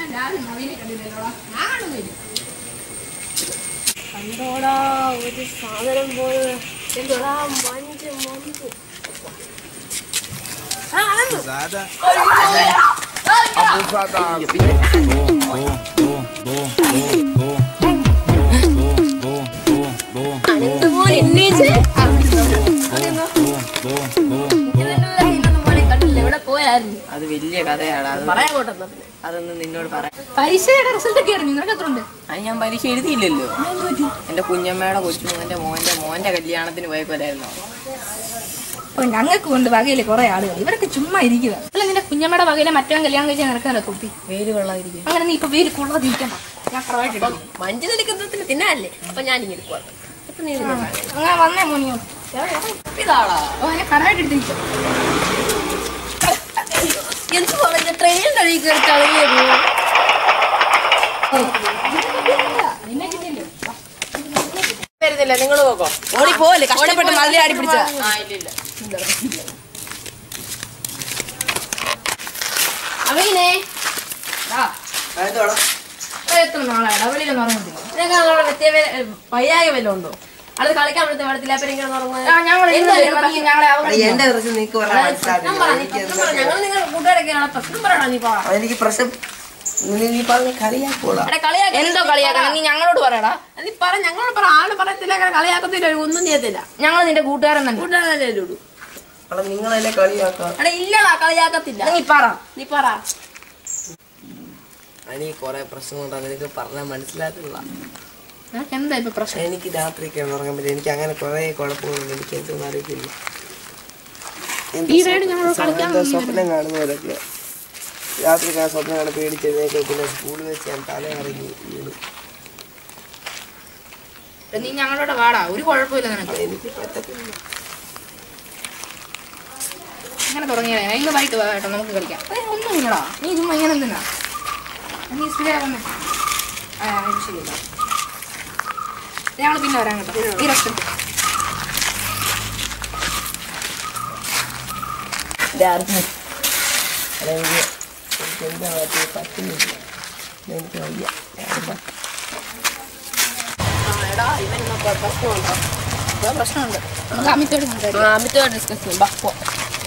രാവിലെ നവീനെ കണ്ടില്ലല്ലോടാ ഞാൻ കാണുന്നില്ല കണ്ടോടാ ഒരു സാധനം പോലെ എന്തോടാ മഞ്ച് മഞ്ച് Nada. മോനെ എണ്ണീച്ച് മോനെ കണ്ടില്ല ഇവിടെ പോയായിരുന്നു അത് വലിയ കഥയാണ് അത് പറയാൻ പോട്ടെന്നാ പിന്നെ അതൊന്നും നിന്നോട് പറയാം പരീക്ഷയുടെ റിസൾട്ട് ഒക്കെ അറിഞ്ഞു നിനക്ക് എത്ര ഉണ്ട് അത് ഞാൻ പരീക്ഷ എഴുതിയില്ലല്ലോ എന്റെ കുഞ്ഞമ്മയുടെ കൊച്ചുമോന്റെ മോന്റെ മോന്റെ കല്യാണത്തിന് പോയപ്പോലായിരുന്നു ഓ ഞങ്ങൾക്ക് കൊണ്ട് വകയില് കുറെ ആളുകൾ ഇവരൊക്കെ ചുമ്മാ ഇരിക്കുക അല്ല നിന്റെ കുഞ്ഞമ്മയുടെ വകയിലെ മറ്റവൻ കല്യാണം കഴിച്ചാൽ നിനക്കാനോ തൊപ്പി പേര് കൊള്ളാതിരിക്കും അങ്ങനെ നീ ഇപ്പൊ പേര് കൊള്ളാതിരിക്കണ്ട ഞാൻ കുറവായിട്ട് അപ്പം മഞ്ച് നിൽക്കുന്നതിന് തിന്നാനല്ലേ അപ്പൊ ഞാൻ ഇങ്ങനെ പോവാം അപ്പൊ നീ ഇതിനെ കാണും. അങ്ങനെ വന്നേ മോനിയോ ഇതാടാ ഓ ഞാൻ കറവായിട്ട് എടുത്തിരിക്കും എന്ത് പറഞ്ഞ ട്രെയിൻ കഴുകി കയറി കളയുന്നു നിന്നെ കിട്ടിയില്ലേ വരുന്നില്ല നിങ്ങൾ പോകോ ഓടി പോലെ കഷ്ടപ്പെട്ട് മതിൽ ആടി പിടിച്ച ആ ഇല്ല ഇല്ല അവനെ എത്ര നാളാണ് അവളിലൊന്നും ഉറങ്ങത്തില്ല നിനക്ക് വ്യത്യാവ വയ്യാകെ വല്ലതും ഉണ്ടോ അത് കളിക്കാൻ പറ്റത്തില്ല പറ്റത്തില്ല അപ്പൊ നിങ്ങൾ ആ, ഞങ്ങൾ ഇന്നലെ പറഞ്ഞ് ഞങ്ങളെ അവഗണിച്ചു. എന്റെ പ്രശ്നം നിനക്ക് പറയാൻ മനസ്സിലാവില്ല ഞങ്ങൾ നിങ്ങൾ കൂട്ടുകാരൊക്കെയാണ് പ്രശ്നം പറയണോ നീ പറ എനിക്ക് പ്രശ്നം നീ- നീ പറഞ്ഞ കളിയാക്കോളാം എടാ കളിയാക്ക എന്തോ കളിയാക്കണം നീ ഞങ്ങളോട് പറയടാ നീ പറ ഞങ്ങളോട് പറ ആള് പറയത്തില്ല അങ്ങനെ കളിയാക്കത്തില്ല ഒന്നും ചെയ്യത്തില്ല ഞങ്ങൾ നിന്റെ കൂട്ടുകാരൻ തന്നെ കൂട്ടുകാരല്ലേ ഉള്ളൂ അവിടെ നിങ്ങളല്ലേ കളിയാക്കാം എടാ ഇല്ലടാ കളിയാക്കത്തില്ല നീ പറ നീ പറ എനിക്ക് കൊറേ പ്രശ്നങ്ങളുണ്ടാകും നിനക്ക് പറഞ്ഞാൽ മനസ്സിലാത്തില്ല നിനക്ക് എന്താ ഇപ്പൊ പ്രശ്നം എനിക്ക് രാത്രി കിടന്നുറങ്ങാൻ പറ്റില്ല എനിക്ക് അങ്ങനെ കുറെ കുഴപ്പങ്ങളുണ്ട് എനിക്ക് എന്തൊന്നും അറിയത്തില്ല എന്തോ ഈയിടെ ഞങ്ങൾ സ്വപ്നം- എന്തോ സ്വപ്നം കാണുന്നവരൊക്കെ രാത്രി ഞാൻ സ്വപ്നം കാണാൻ പേടിച്ചെഴുന്നേക്കും പിന്നെ സ്കൂളിൽ വെച്ച് ഞാൻ തല ഇറങ്ങി വീണു നീ ഞങ്ങളോട് വാടാ ഒരു കുഴപ്പമില്ല നിനക്ക് എനിക്ക് പറ്റത്തില്ല ഇങ്ങനെ തുടങ്ങിയാ ഇന്ന് വൈകിട്ട് വാ കേട്ടോ നമുക്ക് കളിക്കാം ഏയ്, ഒന്നുമില്ലടാ നീ ചുമ്മാ ഇങ്ങനെ എന്തിനാ നീ സ്ഥിരം വന്നേ ആ ഇത് ശരിയല്ല ഞങ്ങൾ പിന്നെ വരാൻ കേട്ടോ ഈ റെസ്റ്റ് രാത്രി അതെനിക്ക് എനിക്ക് എന്താ പറ്റി പറ്റുന്നില്ല എനിക്ക് വയ്യ എടാ ഇവൻ പ്രശ്നമുണ്ടോ ഇപ്പൊ പ്രശ്നമുണ്ട് നമുക്ക് അമിത്തോട് സംസാരിക്കാം അമിതമായിട്ട് ഡിസ്കസ് ചെയ്യും ബാ പോ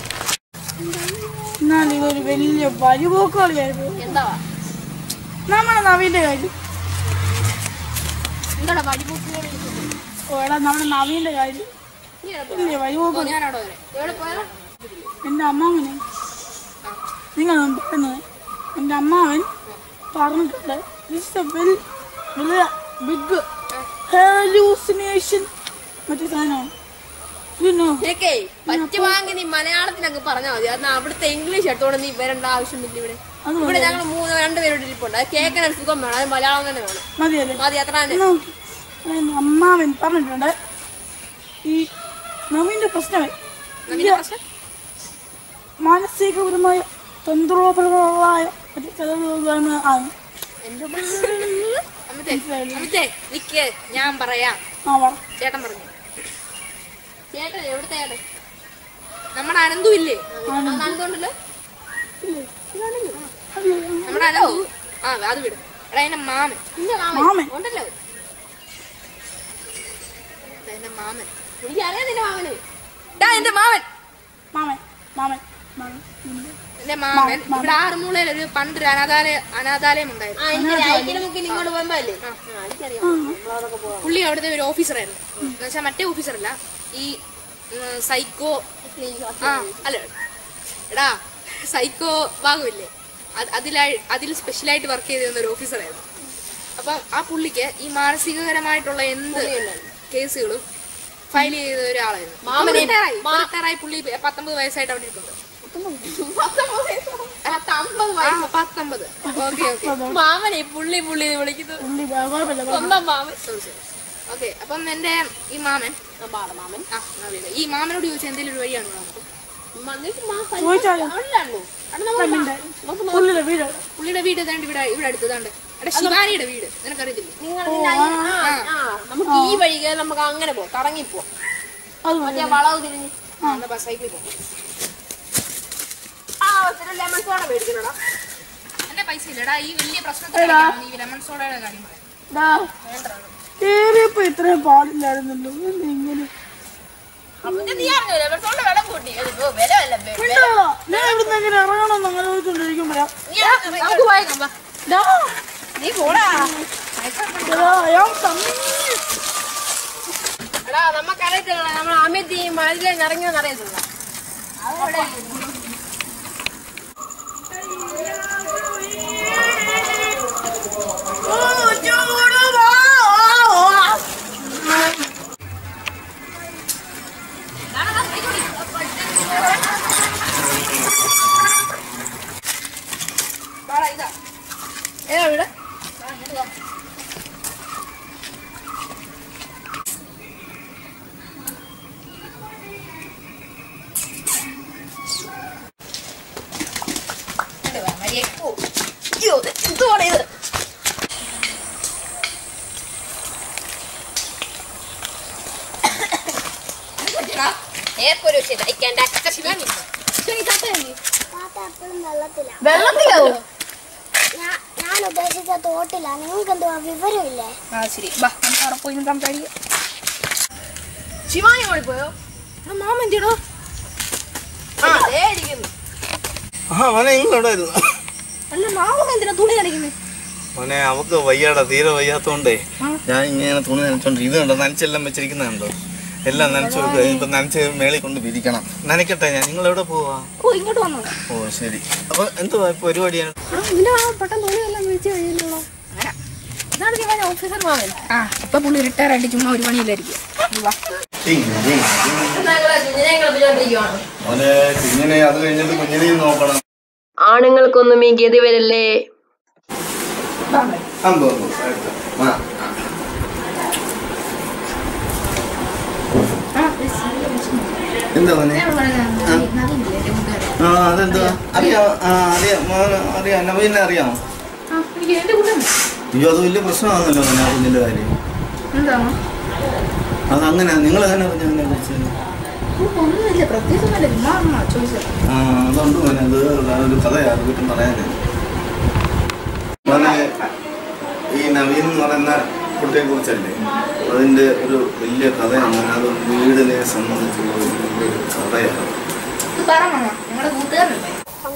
എന്നാൽ ഇതൊരു വലിയ വഴിപോക്കളിയായിരുന്നു എന്താ നമ്മുടെ നവീന്റെ കാര്യം എന്താടാ വടിപൂക്കുകൾ ഓ എടാ നമ്മുടെ നവീന്റെ കാര്യം വലിയ വഴിപോക്കളി ഞാനവിടെ വരെ എവിടെ പോയാ എൻ്റെ അമ്മാവനെ നിങ്ങൾ പറയുന്നത് എൻ്റെ അമ്മാവൻ പറഞ്ഞിട്ടുണ്ട് ഇറ്റ്സ് എ വെൽ വലിയ ബിഗ് ഹാലൂസിനേഷൻ മറ്റേ സാധനമാണ് ഇന്നോ നിനക്കേ പറ്റുവാങ്ങി നീ മലയാളത്തിലൊക്കെ പറഞ്ഞാൽ മതി അത് അവിടുത്തെ ഇംഗ്ലീഷ് എടുത്തോണ്ട് നീ വരേണ്ട ആവശ്യമില്ല ഇവിടെ അത് ഇവിടെ ഞങ്ങൾ മൂന്ന് രണ്ടുപേരോട് ഇരിപ്പുണ്ട് അത് കേൾക്കാൻ ഒരു സുഖം വേണം അത് മലയാളം തന്നെ വേണം മതിയല്ലേ മതി അത്ര തന്നെ എന്നാ ഓക്കേ. എൻ്റെ അമ്മാവൻ പറഞ്ഞിട്ടുണ്ട് ഈ നവീന്റെ പ്രശ്നമേ നവീന്റെ പ്രശ്നം? മാനസികപരമായ തന്ത്രോപരമായ മറ്റേ ചിലവ് ആണ് അമിത്തേ അമിത്തേ നിക്ക് ഞാൻ പറയാം ആ പറ ചേട്ടൻ പറഞ്ഞു ചേട്ടൻ എവിടുത്തെ ചേട്ടൻ നമ്മുടെ അനന്തു ഇല്ലേ അനന്തമുണ്ടല്ലോ നമ്മുടെ അനന്തു ആ അത് വിടും എടാ എന്റെ മാമൻ മാമൻ ഉണ്ടല്ലോ എടാ, എന്റെ മാമൻ എനിക്കറിയാം നിന്റെ മാമന് ഡാ എന്റെ മാമൻ മാമൻ മാമൻ മാമൻ ഉം. എന്റെ മാമൻ ഇവിടെ ആറുമൂലയിൽ ഒരു പണ്ടൊരു അനാഥാലയ അനാഥാലയം ഉണ്ടായിരുന്നു ആ എന്റെ ഐറ്റിനെ മുക്കി നിങ്ങോട്ട് പോകുമ്പോ അല്ലേ ആ എനിക്കറിയാം നമ്മളവിടൊക്കെ പോവാം പുള്ളി അവിടുത്തെ ഒരു ഓഫീസറായിരുന്നു എന്നുവെച്ചാൽ മറ്റേ ഓഫീസറല്ല ഈ ഉം, സൈക്കോ ആ അല്ല എടാ സൈക്കോ ഭാഗമില്ലേ അത് അതിലായി അതിൽ സ്പെഷ്യലായിട്ട് വർക്ക് ചെയ്തിരുന്ന ഒരു ഓഫീസറായിരുന്നു അപ്പം ആ പുള്ളിക്ക് ഈ മാനസികപരമായിട്ടുള്ള എന്ത് കേസുകളും ഫയൽ ചെയ്ത ഒരാളായിരുന്നു മാമനെ- റിട്ടയറായി റിട്ടയറായി പുള്ളി പത്തൊമ്പത് വയസ്സായിട്ട് അവിടെ ഇരിക്കുന്നുണ്ട് ആ, പത്തൊമ്പത് ഓക്കെ ഓക്കെ മാമനെ പുള്ളി പുള്ളി എന്ന് വിളിക്കുന്നത് ഉള്ളി വേ- കുഴപ്പമില്ല കുഴപ്പമില്ല. സ്വന്തം മാമൻ ഓക്കെ അപ്പം എന്റെ ഈ മാമൻ ആ, പാട മാമൻ ആ നവീന. ഈ മാമനോട് ചോദിച്ചാൽ എന്തെങ്കിലും ഒരു വഴിയാണ് നമുക്ക് മന്നിട്ട് മാ ചോദിച്ചാലോ? അല്ലാണോ അവിടെ നമ്മൾ പെണ്ണിന്റെ പുള്ളിയുടെ വീട് പുള്ളിയുടെ വീട് ഏതാണ്ട് ഇവിടെ ഇവിടെ അടുത്തതാണ്ട് എടാ ശിവാനിയുടെ വീട് നിനക്കറിയത്തില്ലേ നിങ്ങൾ ഇതിന്റെ അയൽ- ആ, ആ, നമുക്ക് ഈ വഴി കയറി നമുക്ക് അങ്ങനെ പോവാം കറങ്ങി പോവാം അത് മറ്റേ വളവ് തിരിഞ്ഞ് ആ എന്നാ സൈക്കിളിൽ പോകും ആ ഒത്തിരി ലെമൺ സോഡ മേടിക്കണോടാ എന്റെ പൈസ ഇല്ലടാ ഈ വലിയ പ്രശ്നത്തിൽ ഈ ലെമൺ സോഡയുടെ കാര്യം പറയാം. ഡാ കേറിയപ്പോ ഇത്രയും പാടില്ലായിരുന്നല്ലോ എന്താ ഇങ്ങനെ നീ അറിഞ്ഞോ ലെമൺ വെള്ളം കൂട്ടി അത് വില വല്ല മിണ്ടാടാ, ഞാൻ ഇവിടുന്ന് എങ്ങനെ ഇറങ്ങണമെന്ന് അങ്ങനെ ചോദിച്ചോണ്ടിരിക്കുമ്പോഴാ നമുക്ക് വായിക്കാം വാ. ഡാ നീ പോടാ എടാ, അയാൾ തമ്മി എടാ നമുക്കറിയത്തില്ല നമ്മൾ അമിത് ഈ മഴയിലേക്ക് ഇറങ്ങിയെന്ന് അറിയത്തില്ല വാടാ, ഇതാ ഏതാ വീട് അയ്യോ ഇത് എന്തുവാണ് ഇത് ഏർക്കൊരു തയ്ക്കേണ്ട ശിവാനി പാത്ത എപ്പോഴും വെള്ളത്തിലാ വെള്ളത്തിലാവോ ഞാൻ ഞാൻ ഉദ്ദേശിച്ച തോട്ടില്ല നിങ്ങൾക്ക് എന്തുവാ വിവരമില്ലേ ആ ശരി ബാ നമുക്ക് അവിടെ പോയി നിന്ന് സംസാരിക്കാം ശിവാനി ഓടി പോയോ മാമൻ ചേടോ ആ ദേ ഇരിക്കുന്നു ആ മോനെ നിങ്ങളെവിടെ ആയിരുന്നു അല്ല മാമൻ എന്തിനാ തുണി നനയ്ക്കുന്നത് മോനെ അവക്ക് വയ്യാടാ തീരെ വയ്യാത്തോണ്ടേ ഞാൻ ഇങ്ങനെ തുണി നനച്ചോണ്ട് ഇത് കണ്ടോ നനച്ചെല്ലാം വെച്ചിരിക്കുന്നുണ്ടോ എല്ലാം നനച്ചു വെക്കുക ഇപ്പൊ നനച്ച് മേളിൽ കൊണ്ട് വിരിക്കണം നനയ്ക്കട്ടെ ഞാൻ നിങ്ങൾ എവിടെ പോവാ ഓ ഇങ്ങോട്ട് വന്നു ഓ ശരി അപ്പൊ എന്തുവാ ഇപ്പൊ പരിപാടിയാണ് ഇതിന്റെ ആ പെട്ടെന്ന് തുണി എല്ലാം വിളിച്ചു കഴിഞ്ഞല്ലോ ഇതാണ് ശിവാനി ഓഫീസർ മാമൻ ആ ഇപ്പൊ പുള്ളി റിട്ടയർ ആയിട്ട് ചുമ്മാ ഒരു പണിയില്ലായിരിക്കും വാ ഞങ്ങളെ കുഞ്ഞിനെ കളിപ്പിച്ചോണ്ടിരിക്കുവാണ് മോനെ കുഞ്ഞിനെ അത് കഴിഞ്ഞിട്ട് കുഞ്ഞിനെയും നോക്കണം ആണുങ്ങൾക്കൊന്നും ഈ ഗതി വരല്ലേ അമ്പോ അമ്പോ, അടുത്ത. ആ, എന്താ മോനെ ആ അതെന്താ അറിയാം ആ അറിയാം മോനെ അറിയാം നവീനെ അറിയാമോ അയ്യോ അത് വലിയ പ്രശ്നമാണല്ലോ മോനെ ആ കുഞ്ഞിന്റെ കാര്യം എന്താണ് അതങ്ങനെ നിങ്ങൾ എങ്ങനെ അറിഞ്ഞു അതിനെ കുറിച്ച് ഒന്നുമില്ല പ്രത്യേകിച്ചൊന്നുമില്ല ചുമ്മാ ചോദിച്ചത് ആ അതുകൊണ്ട് മോനെ അത് ഒരു കഥയാണ് വീട്ടിൽ പറയാനേ മോനെ ഈ നവീൻ എന്ന് പറയുന്ന കുട്ടിയെ കുറിച്ചല്ലേ അതിന്റെ ഒരു വലിയ കഥയാണ് അത് വീടിനെ സംബന്ധിച്ചുള്ള ഒരു വലിയൊരു കഥയാണ് ഇത് പറ മാമ നിങ്ങളുടെ കൂട്ടുകാരനല്ലേ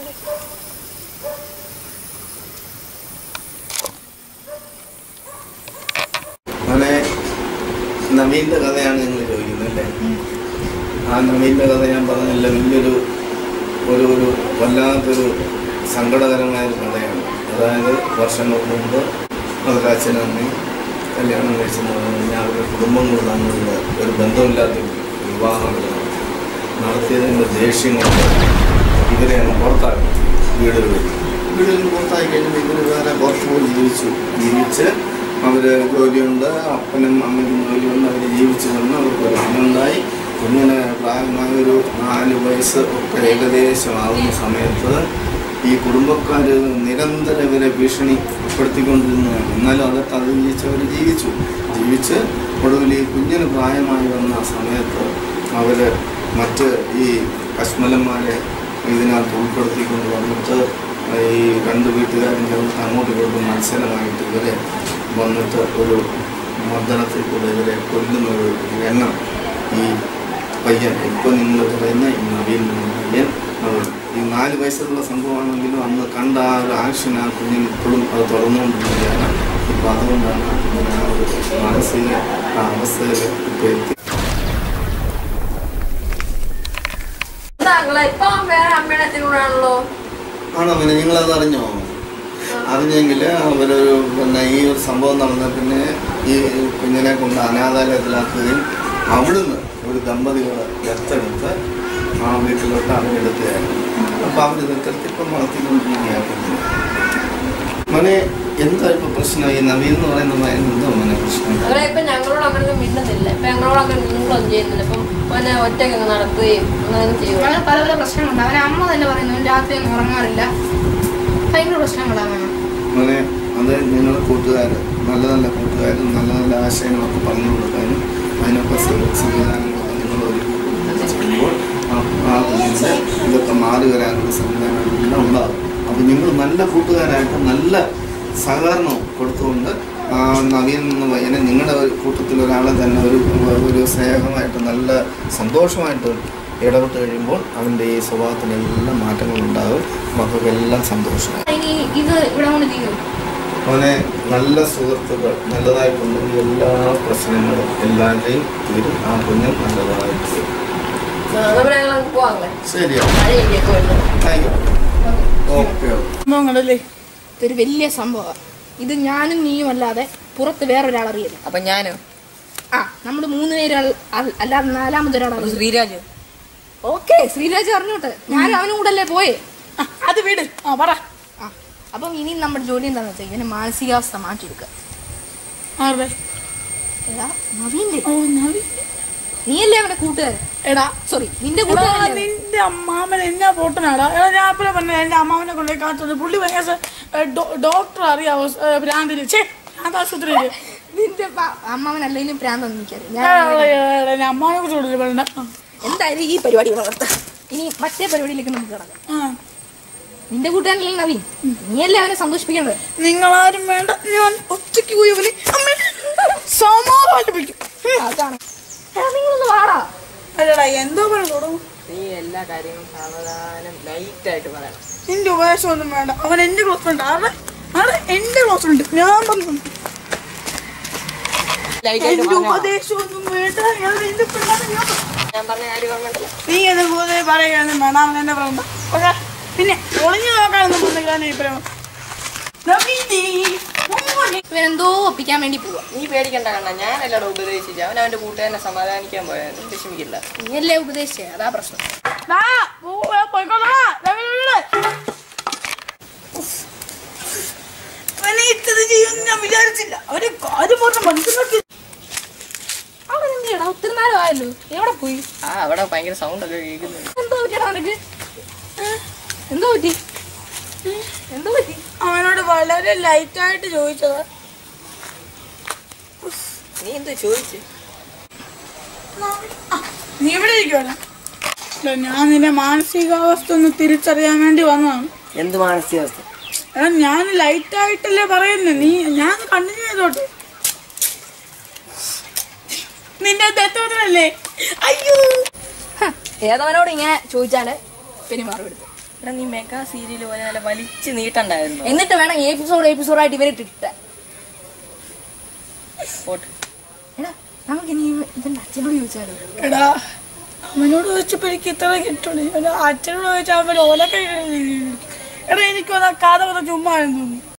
മോനെ നവീന്റെ കഥയാണ് നിങ്ങൾ ചോദിക്കുന്നത് അല്ലേ ആ നവീന്റെ കഥ ഞാൻ പറഞ്ഞില്ല വലിയൊരു ഒരു ഒരു വല്ലാത്തൊരു സങ്കടകരമായ ഒരു കഥയാണ് അതായത് വർഷങ്ങൾക്ക് മുമ്പ് അവരുടെ അച്ഛനും അമ്മയും കല്യാണം കഴിച്ചെന്ന് പറഞ്ഞു കഴിഞ്ഞാൽ അവരുടെ കുടുംബങ്ങൾ തമ്മിലുള്ള ഒരു ബന്ധമില്ലാത്ത വിവാഹം നടത്തിയതിൻ്റെ ദേഷ്യം കൊണ്ട് ഇവരെ അങ്ങ് പുറത്താക്കി വീടുകളിൽ വീടുകളിൽ പുറത്താക്കി കഴിഞ്ഞപ്പോൾ ഇവർ വേറെ പുറത്ത് പോയി ജീവിച്ചു ജീവിച്ച് അവർ ജോലിയുണ്ട് അപ്പനും അമ്മയ്ക്കും ജോലിയുണ്ട് അവർ ജീവിച്ചു വന്ന് അവർക്ക് ഒരു കുഞ്ഞുണ്ടായി കുഞ്ഞിന് പ്രായമായ ഒരു നാല് വയസ്സ് ഒക്കെ ഏകദേശം ആവുന്ന സമയത്ത് ഈ കുടുംബക്കാർ നിരന്തരം ഇവരെ ഭീഷണിപ്പെടുത്തിക്കൊണ്ടിരുന്നതാണ് എന്നാലും അതൊക്കെ അതിജീവിച്ച് അവർ ജീവിച്ചു ജീവിച്ച് ഒടുവിൽ ഈ കുഞ്ഞിന് പ്രായമായി വന്ന സമയത്ത് അവർ മറ്റ് ഈ കശ്മലന്മാരെ ഇതിനകത്ത് ഉൾപ്പെടുത്തിക്കൊണ്ട് വന്നിട്ട് ഈ രണ്ട് വീട്ടുകാരും ചേർന്നിട്ട് അങ്ങോട്ടും ഇങ്ങോട്ടും മത്സരമായിട്ട് ഇവരെ വന്നിട്ട് ഒരു മർദ്ദനത്തിൽ കൂടെ ഇവരെ കൊല്ലുന്ന ഒരു എണ്ണം ഈ പയ്യൻ ഇപ്പോൾ നിങ്ങൾ പറയുന്ന ഈ നവീൻ എന്ന പയ്യൻ അവർ ഈ നാല് വയസ്സുള്ള സംഭവമാണെങ്കിലും അന്ന് കണ്ട ആ ഒരു ആക്ഷൻ ആ കുഞ്ഞിന് ഇപ്പോഴും അത് തുറന്നുകൊണ്ടിരിക്കുകയാണ് ഇപ്പം അതുകൊണ്ടാണ് ഇങ്ങനെ ആ ഒരു മാനസിക ആ അവസ്ഥയിൽ ഇപ്പോൾ എത്തി താങ്കളെ ഇപ്പൊ വേറെ അമ്മയുടെ അച്ഛനോടാണല്ലോ ആണോ പിന്നെ നിങ്ങളത് അറിഞ്ഞോ അറിഞ്ഞെങ്കിൽ അവരൊരു പിന്നെ ഈ ഒരു സംഭവം നടന്ന പിന്നെ ഈ കുഞ്ഞിനെ കൊണ്ട് അനാഥാലയത്തിലാക്കുകയും അവിടുന്ന് ഒരു ദമ്പതികൾ ദത്തെടുത്ത് ആ വീട്ടിലോട്ട് അവരെടുക്കുകയായിരുന്നു അപ്പം അവർ ദത്തെടുത്ത് ഇപ്പം വളർത്തിക്കൊണ്ടിരിക്കുകയാണ് കുഞ്ഞിനെ. മോനെ എന്താ ഇപ്പൊ പ്രശ്നം ഈ നവീൻ എന്ന് പറയുന്ന മകൻ എന്തോ മോനെ പ്രശ്നം അവരെ ഇപ്പൊ ഞങ്ങളോട് അങ്ങനെ മിണ്ടുന്നില്ല ഇപ്പൊ ഞങ്ങളോട് അങ്ങനെ നിങ്ങളൊന്നും ചെയ്യുന്നില്ല ഇപ്പം അവനെ ഒറ്റയ്ക്ക് അങ്ങ് നടക്കുകയും അങ്ങനെ ചെയ്യുക അങ്ങനെ പല പല പ്രശ്നങ്ങളുണ്ട് അവനെ അമ്മ തന്നെ പറയുന്നു "അവൻ രാത്രി ഒന്നും ഉറങ്ങാറില്ല ഭയങ്കര പ്രശ്നങ്ങളാണ് മാമ മോനെ അത് നിങ്ങളുടെ കൂട്ടുകാർ നല്ല നല്ല കൂട്ടുകാരും നല്ല നല്ല ആശയങ്ങളൊക്കെ പറഞ്ഞു കൊടുക്കാനും അതിനൊക്കെ സം- സംവിധാനങ്ങളൊക്കെ നിങ്ങൾ ഒരുക്കുമ്പോൾ ആ ആ കുഞ്ഞിൻ്റെ ഇതൊക്കെ മാറി വരാനുള്ള സംവിധാനങ്ങളെല്ലാം ഉണ്ടാകും അപ്പം നിങ്ങൾ നല്ല കൂട്ടുകാരായിട്ട് നല്ല സഹകരണം കൊടുത്തുകൊണ്ട് ആ നവീൻ എന്ന പയ്യനെ നിങ്ങളുടെ ഒരു കൂട്ടത്തിൽ ഒരാളെ തന്നെ ഒരു ഒരു സ്നേഹമായിട്ട് നല്ല സന്തോഷമായിട്ട് ഇടപെട്ട് കഴിയുമ്പോൾ അവൻ്റെ ഈ സ്വഭാവത്തിനെല്ലാം മാറ്റങ്ങളുണ്ടാകും മക്കൾക്കെല്ലാം സന്തോഷമായി ഇനി ഇത് ഇവിടെ കൊണ്ട് തീരും അവനെ നല്ല സുഹൃത്തുക്കൾ നല്ലതായിട്ടുണ്ടെങ്കിൽ എല്ലാ പ്രശ്നങ്ങളും എല്ലാവരുടെയും തീരും ആ കുഞ്ഞൻ നല്ലതായിട്ട് തീരും നമ്മുടെ ഞങ്ങൾ പോവാങ്ങളെ ശരിയാ മഴയൊക്കെ വരുന്നത് താങ്ക് യു ഓക്കെ ഓക്കെ സംഭവങ്ങളല്ലേ ഇതൊരു വലിയ സംഭവമാണ് ഇത് ഞാനും നീയും അല്ലാതെ പുറത്ത് വേറൊരാൾ അറിയരുത് അപ്പൊ ഞാനോ ആ നമ്മൾ മൂന്ന് പേര് അൽ- അൽ- അല്ലാതെ നാലാമതൊരാൾ അപ്പൊ അറിയരുത് ശ്രീരാജ് ഓക്കെ ശ്രീരാജ് അറിഞ്ഞോട്ടെ ഞാനും അവനും കൂടെ അല്ലേ പോയേ ആ, അത് വീട് ആ പറ ആ അപ്പം ഇനി നമ്മുടെ ജോലി എന്താണെന്ന് വെച്ചാൽ ഇവനെ മാനസികാവസ്ഥ മാറ്റിയെടുക്കുക ആരുടെ എടാ നവീൻ്റെ ഓ നവി നീയല്ലേ അവന്റെ കൂട്ടുകാരൻ എടാ സോറി നിന്റെ എടാ, കൂട്ടുകാരൻ നിന്റെ അമ്മാമൻ എന്നാ പൊട്ടനാടാ എടാ ഞാൻ അപ്പഴേ പറഞ്ഞ എന്റെ അമ്മാവനെ കൊണ്ടുപോയി കാണിച്ചത് പുള്ളി ഭയങ്കര ഡോക്ടർ അറിയാവോ ഏ, ഭ്രാന്തില് ചേ ഭ്രാന്ത് ആശുപത്രിയില് നിന്റെ പ- അമ്മാവൻ അല്ലെങ്കിലും പ്രാന്തെന്ന് എനിക്കറിയാം എടാ, ഞാൻ എടാ, എടാ, ഞാൻ അമ്മാവനെ കുറിച്ച് കൂടുതൽ പറയണ്ട ആ, എന്തായാലും ഈ പരിപാടി വളർത്താം ഇനി മറ്റേ പരിപാടിയിലേക്ക് നമുക്ക് കിടക്കാം ആ നിന്റെ കൂട്ടുകാരനല്ലേ നവീൻ നീയല്ലേ അവനെ സന്തോഷിപ്പിക്കേണ്ടത് നിങ്ങളാരും വേണ്ട ഞാൻ ഒറ്റയ്ക്ക് പോയി അവനെ അമ്മേ സമാധാനിപ്പിക്കും ഉം. അതാണ് എടാ നിങ്ങളൊന്ന് വാടാ അല്ലടാ എന്തോ പറഞ്ഞു തുടങ്ങും നീ എല്ലാ കാര്യങ്ങളും സാവധാനം ലൈറ്റ് ആയിട്ട് പറയണം നിന്റെ ഉപദേശം ഒന്നും വേണ്ട അവൻ എന്റെ ക്ലോസ് ഫ്രണ്ട് ആരുടെ ആരുടെ എന്റെ ക്ലോസ് ഫ്രണ്ട് ഞാൻ പറഞ്ഞു ലൈറ്റ് ആയിട്ട് എന്റെ പറഞ്ഞോ. ഉപദേശം ഒന്നും വേണ്ട ഞാൻ എന്റെ പിള്ളേരെ ഞാൻ ഞാൻ പറഞ്ഞ കാര്യം പറഞ്ഞിട്ടില്ല നീ എന്ന് കൂടുതൽ പറയാനും വേണം അവൻ എന്നെ പറയണ്ട ഓക്കെ പിന്നെ ഒളിഞ്ഞു നോക്കാനൊന്നും പറഞ്ഞില്ല ഇപ്പം ഇവനെന്തോ ഒപ്പിക്കാൻ വേണ്ടി പോവാ നീ പേടിക്കണ്ട കണ്ണ ഞാൻ എല്ലാവരും ഉപദേശിച്ചു അവൻ അവന്റെ കൂട്ടുകാരനെ സമാധാനിക്കാൻ പോയാലും വിഷമിക്കില്ല നീയല്ലേ ഉപദേശിച്ചേ അതാ പ്രശ്നം അവനെ ഇത്തത് ചെയ്യുമെന്ന് ഞാൻ വിചാരിച്ചില്ല അവര് കാര്യം പറഞ്ഞ മനസ്സിലാക്കി അവിടെ എന്തിയടാ ഒത്തിരി നേരം ആയല്ലോ എവിടെ പോയി ആ അവിടെ ഭയങ്കര സൗണ്ട് ഒക്കെ കേൾക്കുന്നുണ്ട് എന്തോ പറ്റിയടാ നിനക്ക് ഏ? എന്തോ പറ്റി എന്തോ പറ്റി അവനോട് വളരെ ലൈറ്റായിട്ട് ചോദിച്ചതാ നീ എന്തോ ചോദിച്ചു ആ, നീ ഇവിടെ ഇരിക്കുവല്ലോ ഇല്ല, ഞാൻ നിന്റെ മാനസികാവസ്ഥ ഒന്ന് തിരിച്ചറിയാൻ വേണ്ടി വന്നതാണ് എന്ത് മാനസികാവസ്ഥ എടാ ഞാൻ ലൈറ്റായിട്ടല്ലേ പറയുന്നത് നീ ഞാൻ കണ്ടിന്യൂ ചെയ്തോട്ടെ നിന്റെ ദത്തോട്ടനല്ലേ അയ്യോ ഏതവനോട് ഇങ്ങനെ ചോദിച്ചാല് പെരുമാറും എടാ നീ മെഗാ സീരിയൽ പോലെ നല്ല വലിച്ചു നീട്ടണ്ടായിരുന്നു എന്നിട്ട് വേണം എപ്പിസോഡ് എപ്പിസോഡായിട്ട് ഇവരിട്ട് ഇട്ട പോട്ട് എടാ നമുക്ക് ഇനി ഇവന്റെ അച്ഛനോട് ചോദിച്ചാലോ എടാ അവനോട് ചോദിച്ചപ്പോ എനിക്ക് ഇത്ര കിട്ടുള്ളൂ എടാ അച്ഛനോട് ചോദിച്ചാൽ അവൻ ഓലൊക്കെ എടാ എനിക്കൊന്ന് കഥ പറഞ്ഞ ചുമ്മാ തോന്നുന്നു